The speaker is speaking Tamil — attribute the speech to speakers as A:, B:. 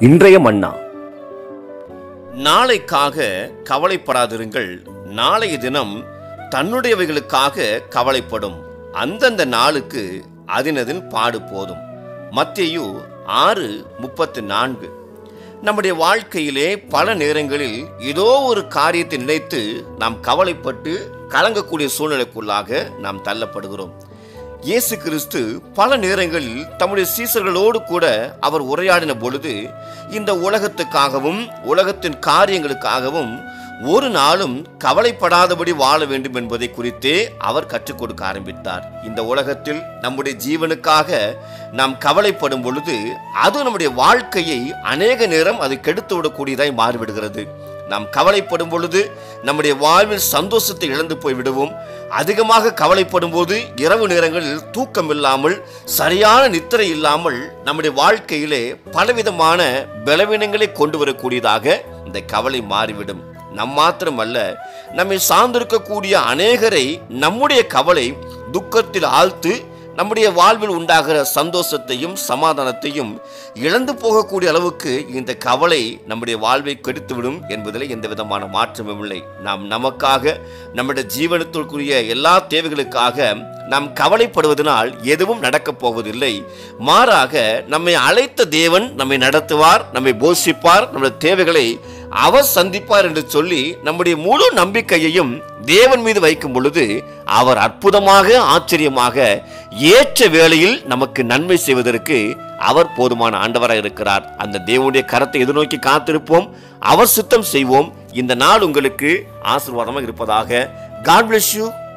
A: இன்றைய மன்னா
B: நாளைக்காக கவலைப்படாதிருங்கள் நாளைய தினம் தன்னுடையவைகளுக்காக கவலைப்படும் அந்தந்த நாளுக்கு அதினதின் பாடு போதும் மத்தேயு ஆறு முப்பத்து நான்கு நம்முடைய வாழ்க்கையிலே பல நேரங்களில் ஏதோ ஒரு காரியத்தை நினைத்து நாம் கவலைப்பட்டு கலங்கக்கூடிய சூழ்நிலைக்குள்ளாக நாம் தள்ளப்படுகிறோம் இயேசு கிறிஸ்து பல நேரங்களில் தம்முடைய சீசர்களோடு கூட அவர் உரையாடின பொழுது இந்த உலகத்துக்காகவும் உலகத்தின் காரியங்களுக்காகவும் ஒரு நாளும் கவலைப்படாதபடி வாழ வேண்டும் என்பதை குறித்தே அவர் கற்றுக் கொடுக்க ஆரம்பித்தார் இந்த உலகத்தில் நம்முடைய ஜீவனுக்காக நாம் கவலைப்படும் பொழுது அது நம்முடைய வாழ்க்கையை அநேக நேரம் அது கெடுத்து விடக்கூடியதாய் மாறிவிடுகிறது நாம் கவலைப்படும் பொழுது நம்முடைய வாழ்வில் சந்தோஷத்தை இழந்து போய் விடுவோம் அதிகமாக கவலைப்படும் போது இரவு நேரங்களில் தூக்கம் இல்லாமல் சரியான நித்திரை இல்லாமல் நம்முடைய வாழ்க்கையிலே பலவிதமான பலவீனங்களை கொண்டு வரக்கூடியதாக இந்த கவலை மாறிவிடும் நம் மாத்திரமல்ல நம்மை சார்ந்திருக்கக்கூடிய அநேகரை நம்முடைய கவலை துக்கத்தில் ஆழ்த்து நம்முடைய வாழ்வில் உண்டாகிற சந்தோஷத்தையும் சமாதானத்தையும் இழந்து போகக்கூடிய அளவுக்கு இந்த கவலை நம்முடைய வாழ்வை கெடுத்துவிடும் என்பதில் எந்த விதமான மாற்றமும் இல்லை நாம் நமக்காக நம்முடைய ஜீவனத்திற்குரிய எல்லா தேவைகளுக்காக நாம் கவலைப்படுவதனால் எதுவும் நடக்கப் போவதில்லை மாறாக நம்மை அழைத்த தேவன் நம்மை நடத்துவார் நம்மை போஷிப்பார் நம்முடைய தேவைகளை அவர் சந்திப்பார் என்று சொல்லி நம்முடைய முழு நம்பிக்கையையும் தேவன் மீது வைக்கும் பொழுது அவர் அற்புதமாக ஆச்சரியமாக ஏற்ற வேளையில் நமக்கு நன்மை செய்வதற்கு அவர் போதுமான ஆண்டவராக இருக்கிறார் அந்த தேவனுடைய கரத்தை எதிர்நோக்கி காத்திருப்போம் அவர் சுத்தம் செய்வோம் இந்த நாள் உங்களுக்கு ஆசீர்வாதமாக இருப்பதாக காட் bless யூ